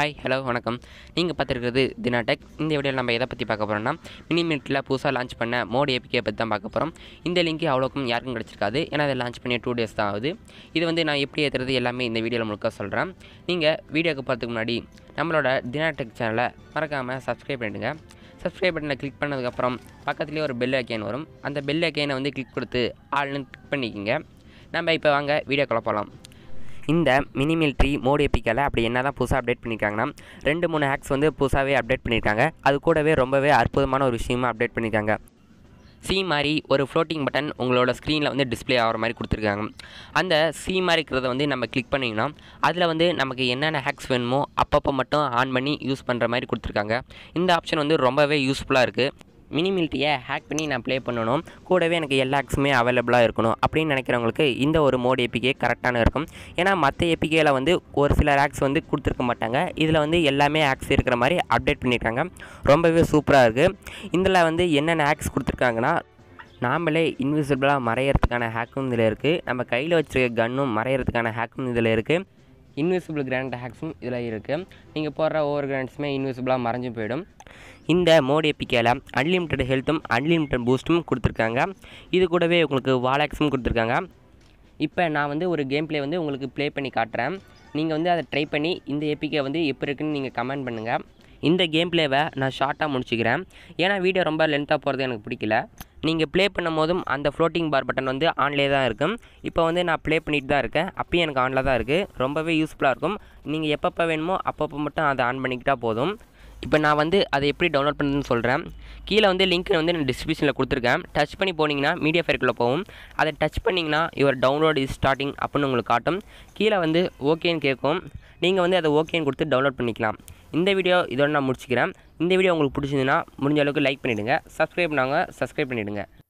hi hello வணக்கம் நீங்கள் பார்த்துருக்கிறது தினாடெக் இந்த வீடியோவில் நம்ம எதை பற்றி பார்க்க போகிறோம்னா மினிமினிட்டில் புதுசாக லான்ச் பண்ண மோடி ஏபிகே பற்றி தான் பார்க்க போகிறோம் இந்த லிங்க் அவ்வளோக்கும் யாருக்கும் கிடச்சிருக்காது ஏன்னா அதை லான்ச் பண்ணி டூ டேஸ் தான் ஆகுது இது வந்து நான் எப்படி ஏற்றுறது எல்லாமே இந்த வீடியோவில் முழுக்க சொல்கிறேன் நீங்கள் வீடியோக்கு போகிறதுக்கு முன்னாடி நம்மளோட தினாடெக் சேனலை மறக்காமல் சப்ஸ்கிரைப் பண்ணிடுங்க சப்ஸ்கிரைப் பட்டனை கிளிக் பண்ணதுக்கப்புறம் பக்கத்துலேயே ஒரு பெல் ஐக்கேன் வரும் அந்த பெல் ஐக்கேனை வந்து கிளிக் கொடுத்து ஆள்னு கிளிக் பண்ணிக்கோங்க நம்ம இப்போ வாங்க வீடியோக்குள்ள போகலாம் இந்த மினி மிலிட்ரி மோட் எப்பிக்கல அப்படி என்ன தான் புதுசாக அப்டேட் பண்ணியிருக்காங்கன்னா ரெண்டு மூணு ஹேக்ஸ் வந்து புதுசாகவே அப்டேட் பண்ணியிருக்காங்க அது கூடவே ரொம்பவே அற்புதமான ஒரு விஷயமா அப்டேட் பண்ணியிருக்காங்க சி மாதிரி ஒரு ஃப்ளோட்டிங் பட்டன் உங்களோட ஸ்க்ரீனில் வந்து டிஸ்ப்ளே ஆகிற மாதிரி கொடுத்துருக்காங்க அந்த சி மாதிரி இருக்கிறத வந்து நம்ம கிளிக் பண்ணிங்கன்னா அதில் வந்து நமக்கு என்னென்ன ஹேக்ஸ் வேணுமோ அப்பப்போ மட்டும் ஆன் பண்ணி யூஸ் பண்ணுற மாதிரி கொடுத்துருக்காங்க இந்த ஆப்ஷன் வந்து ரொம்பவே யூஸ்ஃபுல்லாக இருக்குது மினிமிலிட்டியை ஹேக் பண்ணி நான் ப்ளே பண்ணணும் கூடவே எனக்கு எல்லா ஹேக்ஸுமே அவைலபிளாக இருக்கணும் அப்படின்னு நினைக்கிறவங்களுக்கு இந்த ஒரு மோட் ஏபிகே கரெக்டான இருக்கும் ஏன்னா மற்ற ஏபிகேயில் வந்து ஒரு சில ஹேக்ஸ் வந்து கொடுத்துருக்க மாட்டாங்க இதில் வந்து எல்லாமே ஹேக்ஸ் இருக்கிற மாதிரி அப்டேட் பண்ணியிருக்காங்க ரொம்பவே சூப்பராக இருக்குது இதில் வந்து என்னென்ன ஹேக்ஸ் கொடுத்துருக்காங்கன்னா நாமளே இன்விசிபிளாக மறையிறதுக்கான ஹேக்கும் இதில் இருக்குது நம்ம கையில் வச்சுருக்க கன்னும் மறையிறதுக்கான ஹேக்கும் இதில் இருக்குது இன்விசிபிள் கிராண்ட் ஹேக்ஸும் இதில் இருக்குது நீங்கள் போடுற ஒவ்வொரு கிராண்ட்ஸுமே இன்விசிபிளாக மறைஞ்சு போயிடும் இந்த மோட் எப்பிக்கையில் அன்லிமிட்டெட் ஹெல்த்தும் அன்லிமிட்டெட் பூஸ்ட்டும் கொடுத்துருக்காங்க இது கூடவே உங்களுக்கு வாலாக்ஸும் கொடுத்துருக்காங்க இப்போ நான் வந்து ஒரு கேம் ப்ளே வந்து உங்களுக்கு ப்ளே பண்ணி காட்டுறேன் நீங்கள் வந்து அதை ட்ரை பண்ணி இந்த எப்பிக்கை வந்து எப்படி இருக்குன்னு நீங்கள் கமெண்ட் பண்ணுங்கள் இந்த கேம் ப்ளேவை நான் ஷார்ட்டாக முடிச்சுக்கிறேன் ஏன்னா வீடியோ ரொம்ப லென்த்தாக போகிறது எனக்கு பிடிக்கல நீங்கள் ப்ளே பண்ணும் போதும் அந்த ஃப்ளோட்டிங் பார் பட்டன் வந்து ஆன்லேயே தான் இருக்கும் இப்போ வந்து நான் ப்ளே பண்ணிட்டு தான் இருக்கேன் அப்பயும் எனக்கு ஆனில் தான் இருக்குது ரொம்பவே யூஸ்ஃபுல்லாக இருக்கும் நீங்கள் எப்பப்போ வேணுமோ அப்பப்போ மட்டும் அதை ஆன் பண்ணிக்கிட்டால் போதும் இப்போ நான் வந்து அதை எப்படி டவுன்லோட் பண்ணுறதுன்னு சொல்கிறேன் கீழே வந்து லிங்க் வந்து நான் டிஸ்கிரிப்ஷனில் கொடுத்துருக்கேன் டச் பண்ணி போனீங்கன்னா மீடியா ஃபேருக்குள்ளே போகும் அதை டச் பண்ணிங்கன்னா யுவர் டவுன்லோட் இஸ் ஸ்டார்டிங் அப்படின்னு உங்களுக்கு காட்டும் கீழே வந்து ஓகேன்னு கேட்கும் நீங்கள் வந்து அதை ஓகேன்னு கொடுத்து டவுன்லோட் பண்ணிக்கலாம் இந்த வீடியோ இதோட நான் முடிச்சுக்கிறேன் இந்த வீடியோ உங்களுக்கு பிடிச்சிருந்துன்னா முடிஞ்ச அளவுக்கு லைக் பண்ணிவிடுங்க சப்ஸ்கிரைப் பண்ணாங்க சப்ஸ்கிரைப் பண்ணிவிடுங்க